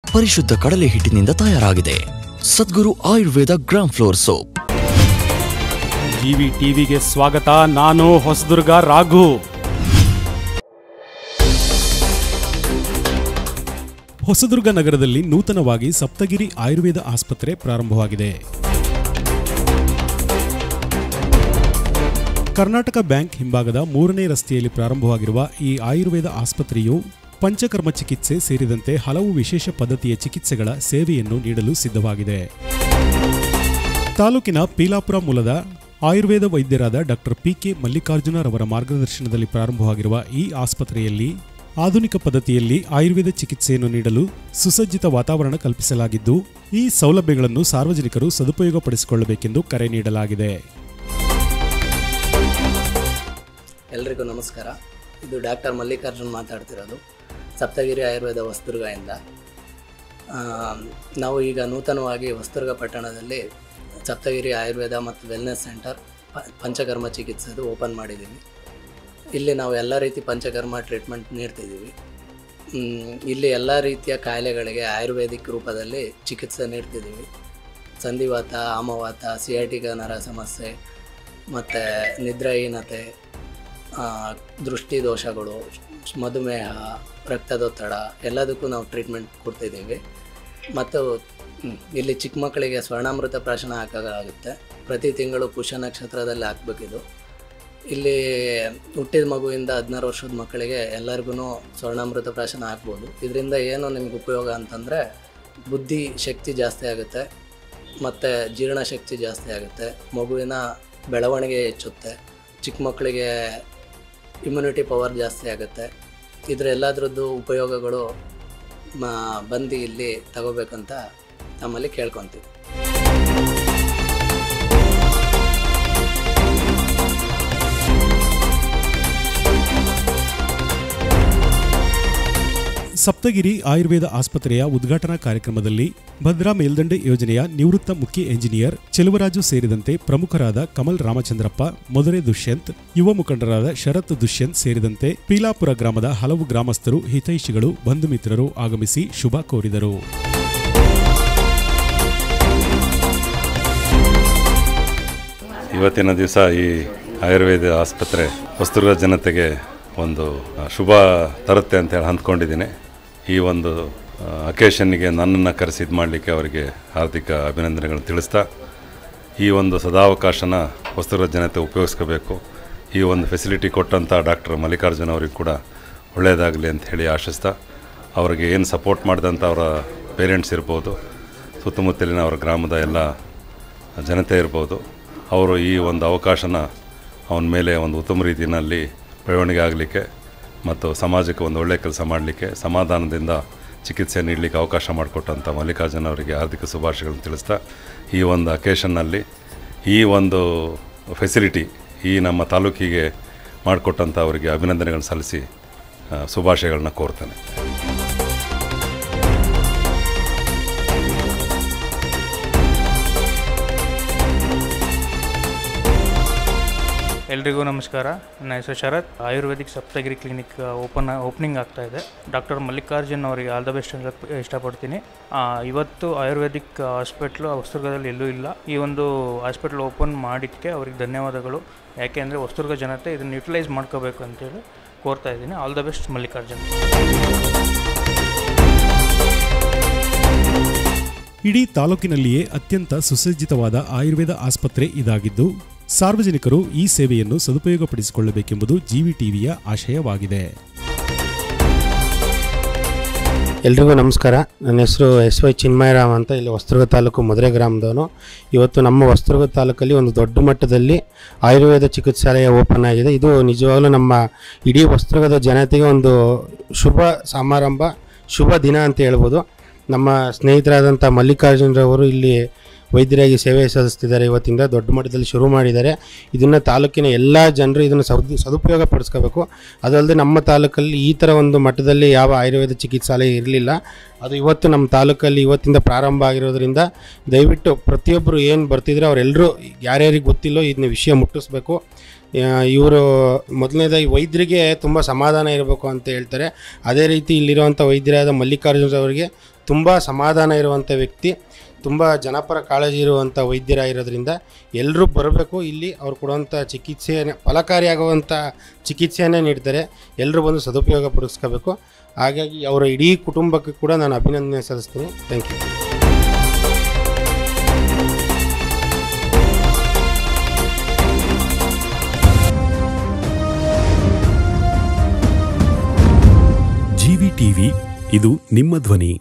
ಪರಿಶುದ್ಧ ಕಡಲೆ ಹಿಟ್ಟಿನಿಂದ ತಯಾರಾಗಿದೆ Sadguru Ayurveda gram flour soap GV ಟಿವಿಗೆ ಸ್ವಾಗತ ನಾನು ಹೊಸದುರ್ಗ ರಾಘು ಹೊಸದುರ್ಗ ನಗರದಲ್ಲಿ ನೂತನವಾಗಿ ಸಪ್ತಗಿರಿ ಆಯುರ್ವೇದ ಆಸ್ಪತ್ರೆ ಪ್ರಾರಂಭವಾಗಿದೆ ಕರ್ನಾಟಕ ಬ್ಯಾಂಕ್ ಹಿಂಭಾಗದ ಮೂರನೇ ರಸ್ತೆಯಲ್ಲಿ ಪ್ರಾರಂಭವಾಗಿರುವ ಈ ಆಯುರ್ವೇದ ಆಸ್ಪತ್ರೆಯು ಪಂಚಕರ್ಮ ಚಿಕಿತ್ಸೆ ಸೇರಿದಂತೆ ಹಲವು ವಿಶೇಷ ಪದ್ಧತಿಯ ಚಿಕಿತ್ಸೆಗಳ ಸೇವೆಯನ್ನು ನೀಡಲು ಸಿದ್ಧವಾಗಿದೆ ತಾಲೂಕಿನ ಪೀಲಾಪುರ ಮೂಲದ ಆಯುರ್ವೇದ ವೈದ್ಯರಾದ ಡಾಕ್ಟರ್ ಪಿ ಕೆ ಮಲ್ಲಿಕಾರ್ಜುನರವರ ಮಾರ್ಗದರ್ಶನದಲ್ಲಿ ಪ್ರಾರಂಭವಾಗಿರುವ ಈ ಆಸ್ಪತ್ರೆಯಲ್ಲಿ ಆಧುನಿಕ ಪದ್ಧತಿಯಲ್ಲಿ ಆಯುರ್ವೇದ ಚಿಕಿತ್ಸೆಯನ್ನು ನೀಡಲು ಸುಸಜ್ಜಿತ ವಾತಾವರಣ ಕಲ್ಪಿಸಲಾಗಿದ್ದು ಈ ಸೌಲಭ್ಯಗಳನ್ನು ಸಾರ್ವಜನಿಕರು ಸದುಪಯೋಗಪಡಿಸಿಕೊಳ್ಳಬೇಕೆಂದು ಕರೆ ನೀಡಲಾಗಿದೆ ಎಲ್ರಿಗೂ ನಮಸ್ಕಾರ ಇದು ಡಾಕ್ಟರ್ ಮಲ್ಲಿಕಾರ್ಜುನ್ ಮಾತಾಡ್ತಿರೋದು ಸಪ್ತಗಿರಿ ಆಯುರ್ವೇದ ಹೊಸದುರ್ಗದಿಂದ ಆ, ನಾವು ಈಗ ನೂತನವಾಗಿ ಹೊಸದುರ್ಗ ಪಟ್ಟಣದಲ್ಲಿ ಸಪ್ತಗಿರಿ ಆಯುರ್ವೇದ ಮತ್ತು ವೆಲ್ನೆಸ್ ಸೆಂಟರ್ ಪ- ಪಂಚಕರ್ಮ ಚಿಕಿತ್ಸೆದು ಓಪನ್ ಮಾಡಿದ್ದೀವಿ ಇಲ್ಲಿ ನಾವು ಎಲ್ಲ ರೀತಿ ಪಂಚಕರ್ಮ ಟ್ರೀಟ್ಮೆಂಟ್ ನೀಡ್ತಿದ್ದೀವಿ ಮ್, ಇಲ್ಲಿ ಎಲ್ಲ ರೀತಿಯ ಕಾಯಿಲೆಗಳಿಗೆ ಆಯುರ್ವೇದಿಕ್ ರೂಪದಲ್ಲಿ ಚಿಕಿತ್ಸೆ ನೀಡ್ತಿದ್ದೀವಿ ಸಂಧಿವಾತ ಆಮವಾತ ಸಿಯಾಟಿಕ ನರ ಸಮಸ್ಯೆ ಮತ್ತು ನಿದ್ರಾಹೀನತೆ ಆ, ದೃಷ್ಟಿ ದೋಷಗಳು ಮಧುಮೇಹ ರಕ್ತದೊತ್ತಡ ಎಲ್ಲದಕ್ಕೂ ನಾವು ಟ್ರೀಟ್ಮೆಂಟ್ ಕೊಡ್ತಿದ್ದೀವಿ ಮತ್ತು ಹ್ಮ್, ಇಲ್ಲಿ ಚಿಕ್ಕ ಮಕ್ಕಳಿಗೆ ಸ್ವರ್ಣಾಮೃತ ಪ್ರಾಶನ ಹಾಕೋಕ್ಕಾಗುತ್ತೆ ಪ್ರತಿ ತಿಂಗಳು ಪುಷ್ಯ ನಕ್ಷತ್ರದಲ್ಲಿ ಹಾಕ್ಬೇಕಿದು ಇಲ್ಲಿ ಹುಟ್ಟಿದ ಮಗುವಿಂದ ಹದಿನಾರು ವರ್ಷದ ಮಕ್ಕಳಿಗೆ ಎಲ್ಲರಿಗೂ ಸ್ವರ್ಣಾಮೃತ ಪ್ರಾಶನ ಹಾಕ್ಬೋದು ಇದರಿಂದ ಏನು ನಿಮ್ಗೆ ಉಪಯೋಗ ಅಂತಂದರೆ ಬುದ್ಧಿ ಶಕ್ತಿ ಜಾಸ್ತಿ ಆಗುತ್ತೆ ಮತ್ತು ಜೀರ್ಣಶಕ್ತಿ ಜಾಸ್ತಿ ಆಗುತ್ತೆ ಮಗುವಿನ ಬೆಳವಣಿಗೆ ಹೆಚ್ಚುತ್ತೆ ಚಿಕ್ಕ ಮಕ್ಕಳಿಗೆ ಇಮ್ಯುನಿಟಿ ಪವರ್ ಜಾಸ್ತಿ ಆಗುತ್ತೆ ಇದ್ರ ಎಲ್ಲದ್ರದ್ದು ಉಪಯೋಗಗಳು ಮ ಬಂದು ಇಲ್ಲಿ ತಗೋಬೇಕಂತ ನಮ್ಮಲ್ಲಿ ಕೇಳ್ಕೊತೀವಿ ಸಪ್ತಗಿರಿ ಆಯುರ್ವೇದ ಆಸ್ಪತ್ರೆಯ ಉದ್ಘಾಟನಾ ಕಾರ್ಯಕ್ರಮದಲ್ಲಿ ಭದ್ರಾ ಮೇಲ್ದಂಡೆ ಯೋಜನೆಯ ನಿವೃತ್ತ ಮುಖ್ಯ ಎಂಜಿನಿಯರ್ ಚೆಲುವರಾಜು ಸೇರಿದಂತೆ ಪ್ರಮುಖರಾದ ಕಮಲ್ ರಾಮಚಂದ್ರಪ್ಪ ಮಧುರೆ ದುಷ್ಯಂತ್ ಯುವ ಮುಖಂಡರಾದ ಶರತ್ ದುಷ್ಯಂತ್ ಸೇರಿದಂತೆ ಪೀಲಾಪುರ ಗ್ರಾಮದ ಹಲವು ಗ್ರಾಮಸ್ಥರು ಹಿತೈಷಿಗಳು ಬಂಧು ಮಿತ್ರರು ಆಗಮಿಸಿ ಶುಭ ಕೋರಿದರು ಇವತ್ತಿನ ದಿವಸ ಈ ಆಯುರ್ವೇದ ಆಸ್ಪತ್ರೆ ಹೊಸದುರ್ಗ ಜನತೆಗೆ ಒಂದು ಆ, ಶುಭ ತರುತ್ತೆ ಅಂತ ಹೇಳಿ ಅಂದ್ಕೊಂಡಿದ್ದೀನಿ ಈ ಒಂದು ಅಕೇಶನ್ನಿಗೆ ನನ್ನನ್ನು ಕರೆಸಿ ಇದು ಮಾಡಲಿಕ್ಕೆ ಅವರಿಗೆ ಹಾರ್ದಿಕ ಅಭಿನಂದನೆಗಳನ್ನು ತಿಳಿಸ್ತಾ ಈ ಒಂದು ಸದಾವಕಾಶನ ಹೊಸದುರ್ಗ ಜನತೆ ಉಪಯೋಗಿಸ್ಕೋಬೇಕು ಈ ಒಂದು ಫೆಸಿಲಿಟಿ ಕೊಟ್ಟಂಥ ಡಾಕ್ಟರ್ ಮಲ್ಲಿಕಾರ್ಜುನ್ ಅವರಿಗೆ ಕೂಡ ಒಳ್ಳೆಯದಾಗಲಿ ಅಂತ ಹೇಳಿ ಆಶಿಸ್ತಾ ಅವರಿಗೆ ಏನು ಸಪೋರ್ಟ್ ಮಾಡಿದಂಥ ಅವರ ಪೇರೆಂಟ್ಸ್ ಇರ್ಬೋದು ಸುತ್ತಮುತ್ತಲಿನ ಅವರ ಗ್ರಾಮದ ಎಲ್ಲ ಜನತೆ ಇರ್ಬೋದು ಅವರು ಈ ಒಂದು ಅವಕಾಶನ ಅವನ ಮೇಲೆ ಒಂದು ಉತ್ತಮ ರೀತಿಯಲ್ಲಿ ಬೆಳವಣಿಗೆ ಆಗಲಿಕ್ಕೆ ಮತ್ತು ಸಮಾಜಕ್ಕೆ ಒಂದು ಒಳ್ಳೆಯ ಕೆಲಸ ಮಾಡಲಿಕ್ಕೆ ಸಮಾಧಾನದಿಂದ ಚಿಕಿತ್ಸೆ ನೀಡಲಿಕ್ಕೆ ಅವಕಾಶ ಮಾಡಿಕೊಟ್ಟಂಥ ಮಲ್ಲಿಕಾರ್ಜುನ್ ಅವರಿಗೆ ಹಾರ್ದಿಕ ಶುಭಾಶಯಗಳನ್ನು ತಿಳಿಸ್ತಾ ಈ ಒಂದು ಅಕೇಶನ್ನಲ್ಲಿ ಈ ಒಂದು ಫೆಸಿಲಿಟಿ ಈ ನಮ್ಮ ತಾಲೂಕಿಗೆ ಮಾಡಿಕೊಟ್ಟಂಥ ಅವರಿಗೆ ಅಭಿನಂದನೆಗಳನ್ನು ಸಲ್ಲಿಸಿ ಆ, ಶುಭಾಶಯಗಳನ್ನ ಕೋರ್ತೇನೆ ಎಲ್ರಿಗೂ ನಮಸ್ಕಾರ ನನ್ನ ಹೆಸರು Sharath ayurvedic Saptagiri clinic open opening ಆಗ್ತಾ ಇದೆ ಡಾಕ್ಟರ್ ಮಲ್ಲಿಕಾರ್ಜುನ್ ಅವರಿಗೆ ಆಲ್ ದ ಬೆಸ್ಟ್ ಹೇಳಕ್ಕೆ ಇಷ್ಟಪಡ್ತೀನಿ ಆ, ಇವತ್ತು ಆಯುರ್ವೇದಿಕ್ ಹಾಸ್ಪಿಟ್ಲು ಹೊಸದುರ್ಗದಲ್ಲಿ ಎಲ್ಲೂ ಇಲ್ಲ ಈ ಒಂದು ಹಾಸ್ಪಿಟ್ಲ್ ಓಪನ್ ಮಾಡಿದ್ದಕ್ಕೆ ಅವ್ರಿಗೆ ಧನ್ಯವಾದಗಳು ಯಾಕೆ ಅಂದರೆ ಹೊಸದುರ್ಗ ಜನತೆ ಇದನ್ನು ಯುಟಿಲೈಸ್ ಮಾಡ್ಕೋಬೇಕು ಅಂತೇಳಿ ಕೋರ್ತಾ ಇದ್ದೀನಿ ಆಲ್ ದ ಬೆಸ್ಟ್ ಮಲ್ಲಿಕಾರ್ಜುನ್ ಇಡೀ ತಾಲೂಕಿನಲ್ಲಿಯೇ ಅತ್ಯಂತ ಸುಸಜ್ಜಿತವಾದ ಆಯುರ್ವೇದ ಆಸ್ಪತ್ರೆ ಇದಾಗಿದ್ದು ಸಾರ್ವಜನಿಕರು ಈ ಸೇವೆಯನ್ನು ಸದುಪಯೋಗಪಡಿಸಿಕೊಳ್ಳಬೇಕೆಂಬುದು ಜಿವಿ ಟಿವಿಯ ಆಶಯವಾಗಿದೆ ಎಲ್ರಿಗೂ ನಮಸ್ಕಾರ ನನ್ನ ಹೆಸರು ಎಸ್ ವೈ ಚಿನ್ಮಯರಾಮ್ ಅಂತ ಇಲ್ಲಿ ಹೊಸದುರ್ಗ ತಾಲೂಕು ಮಧುರೆ ಗ್ರಾಮದವನು ಇವತ್ತು ನಮ್ಮ ಹೊಸದುರ್ಗ ತಾಲೂಕಲ್ಲಿ ಒಂದು ದೊಡ್ಡ ಮಟ್ಟದಲ್ಲಿ ಆಯುರ್ವೇದ ಚಿಕಿತ್ಸಾಲಯ ಓಪನ್ ಆಗಿದೆ ಇದು ನಿಜವಾಗ್ಲೂ ನಮ್ಮ ಇಡೀ ಹೊಸದುರ್ಗದ ಜನತೆಗೆ ಒಂದು ಶುಭ ಸಮಾರಂಭ ಶುಭ ದಿನ ಅಂತ ಹೇಳ್ಬೋದು ನಮ್ಮ ಸ್ನೇಹಿತರಾದಂಥ ಮಲ್ಲಿಕಾರ್ಜುನರವರು ಇಲ್ಲಿ ವೈದ್ಯರಾಗಿ ಸೇವೆ ಸಲ್ಲಿಸ್ತಿದ್ದಾರೆ ಇವತ್ತಿಂದ ದೊಡ್ಡ ಮಟ್ಟದಲ್ಲಿ ಶುರು ಮಾಡಿದ್ದಾರೆ ಇದನ್ನು ತಾಲೂಕಿನ ಎಲ್ಲ ಜನರು ಇದನ್ನು ಸದು ಸದುಪಯೋಗ ಪಡಿಸ್ಕೋಬೇಕು ಅದಲ್ಲದೆ ನಮ್ಮ ತಾಲೂಕಲ್ಲಿ ಈ ಥರ ಒಂದು ಮಟ್ಟದಲ್ಲಿ ಯಾವ ಆಯುರ್ವೇದ ಚಿಕಿತ್ಸಾಲಯ ಇರಲಿಲ್ಲ ಅದು ಇವತ್ತು ನಮ್ಮ ತಾಲೂಕಲ್ಲಿ ಇವತ್ತಿಂದ ಪ್ರಾರಂಭ ಆಗಿರೋದ್ರಿಂದ ದಯವಿಟ್ಟು ಪ್ರತಿಯೊಬ್ಬರು ಏನು ಬರ್ತಿದ್ರೆ ಅವರೆಲ್ಲರೂ ಯಾರ್ಯಾರಿಗೆ ಗೊತ್ತಿಲ್ಲೋ ಇದನ್ನ ವಿಷಯ ಮುಟ್ಟಿಸ್ಬೇಕು ಇವರು ಮೊದಲನೇದಾಗಿ ವೈದ್ಯರಿಗೆ ತುಂಬ ಸಮಾಧಾನ ಇರಬೇಕು ಅಂತ ಹೇಳ್ತಾರೆ ಅದೇ ರೀತಿ ಇಲ್ಲಿರುವಂಥ ವೈದ್ಯರಾದ ಮಲ್ಲಿಕಾರ್ಜುನ ಅವರಿಗೆ ತುಂಬ ಸಮಾಧಾನ ಇರುವಂಥ ವ್ಯಕ್ತಿ ತುಂಬ ಜನಪರ ಕಾಳಜಿ ಇರುವಂಥ ವೈದ್ಯರಾಗಿರೋದ್ರಿಂದ ಎಲ್ಲರೂ ಬರಬೇಕು ಇಲ್ಲಿ ಅವ್ರು ಕೊಡುವಂಥ ಚಿಕಿತ್ಸೆಯನ್ನು ಫಲಕಾರಿಯಾಗುವಂಥ ಚಿಕಿತ್ಸೆಯನ್ನೇ ನೀಡ್ತಾರೆ ಎಲ್ಲರೂ ಬಂದು ಸದುಪಯೋಗ ಪಡಿಸ್ಕೋಬೇಕು ಹಾಗಾಗಿ ಅವರ ಇಡೀ ಕುಟುಂಬಕ್ಕೆ ಕೂಡ ನಾನು ಅಭಿನಂದನೆ ಸಲ್ಲಿಸ್ತೀನಿ ಥ್ಯಾಂಕ್ ಯು ಜಿವಿ ಟಿವಿ ಇದು ನಿಮ್ಮ ಧ್ವನಿ